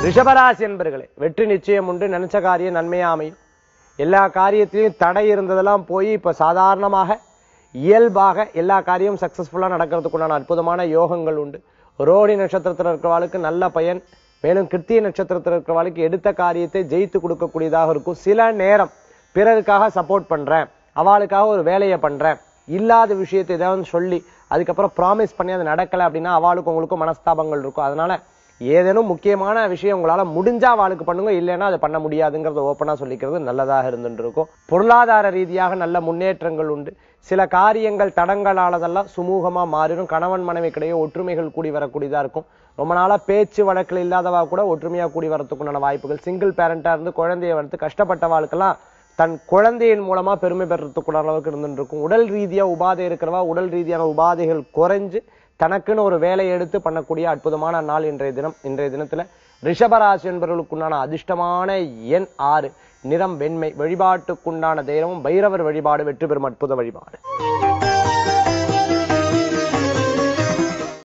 ரிஷபராசி என்பர்களே வெற்றி நிச்சயம் உண்டு நினைச்ச காரியம் நன்மையா அமையும் எல்லா காரியத்திலையும் தடை இருந்ததெல்லாம் போய் இப்ப சாதாரணமாக இயல்பாக எல்லா காரியமும் சக்சஸ்ஃபுல்லா நடக்கிறதுக்குண்டான அற்புதமான யோகங்கள் உண்டு ரோடி நட்சத்திரத்தில் இருக்கிறவாளுக்கு நல்ல பயன் மேலும் கிருத்திய நட்சத்திரத்தில் இருக்கிறவாளுக்கு எடுத்த காரியத்தை ஜெயித்து கொடுக்கக்கூடியதாக இருக்கும் சில நேரம் பிறருக்காக சப்போர்ட் பண்றேன் அவளுக்காக ஒரு வேலையை பண்றேன் இல்லாத விஷயத்தை ஏதாவது சொல்லி அதுக்கப்புறம் ப்ராமிஸ் பண்ணி அது நடக்கல அப்படின்னா அவளுக்கும் உங்களுக்கும் மனஸ்தாபங்கள் இருக்கும் அதனால ஏதேனும் முக்கியமான விஷயம் உங்களால முடிஞ்சா அவளுக்கு பண்ணுங்க இல்லைன்னா அதை பண்ண முடியாதுங்கிறத ஓப்பனா சொல்லிக்கிறது நல்லதாக இருந்துட்டு இருக்கும் பொருளாதார ரீதியாக நல்ல முன்னேற்றங்கள் உண்டு சில காரியங்கள் தடங்களானதெல்லாம் சுமூகமா மாறிடும் கணவன் மனைவிக்கிடையே ஒற்றுமைகள் கூடி வரக்கூடியதா இருக்கும் ரொம்ப நாளா பேச்சு வழக்கில் இல்லாதவா கூட ஒற்றுமையா கூடி வரத்துக்குண்டான வாய்ப்புகள் சிங்கிள் பேரண்டா இருந்து குழந்தைய வளர்த்து கஷ்டப்பட்டவாளுக்கெல்லாம் தன் குழந்தையின் மூலமா பெருமை பெறத்துக்குள்ள அளவுக்கு இருந்துட்டு இருக்கும் உடல் ரீதியா உபாதை இருக்கிறவா உடல் ரீதியான உபாதைகள் குறைஞ்சு தனக்குன்னு ஒரு வேலையை எடுத்து பண்ணக்கூடிய அற்புதமான நாள் இன்றைய தினம் இன்றைய தினத்துல ரிஷபராசி என்பவர்களுக்குண்டான அதிர்ஷ்டமான எண் ஆறு நிறம் வெண்மை வழிபாட்டுக்குண்டான தெய்வம் பைரவர் வழிபாடு வெற்றி பெறும் அற்புத வழிபாடு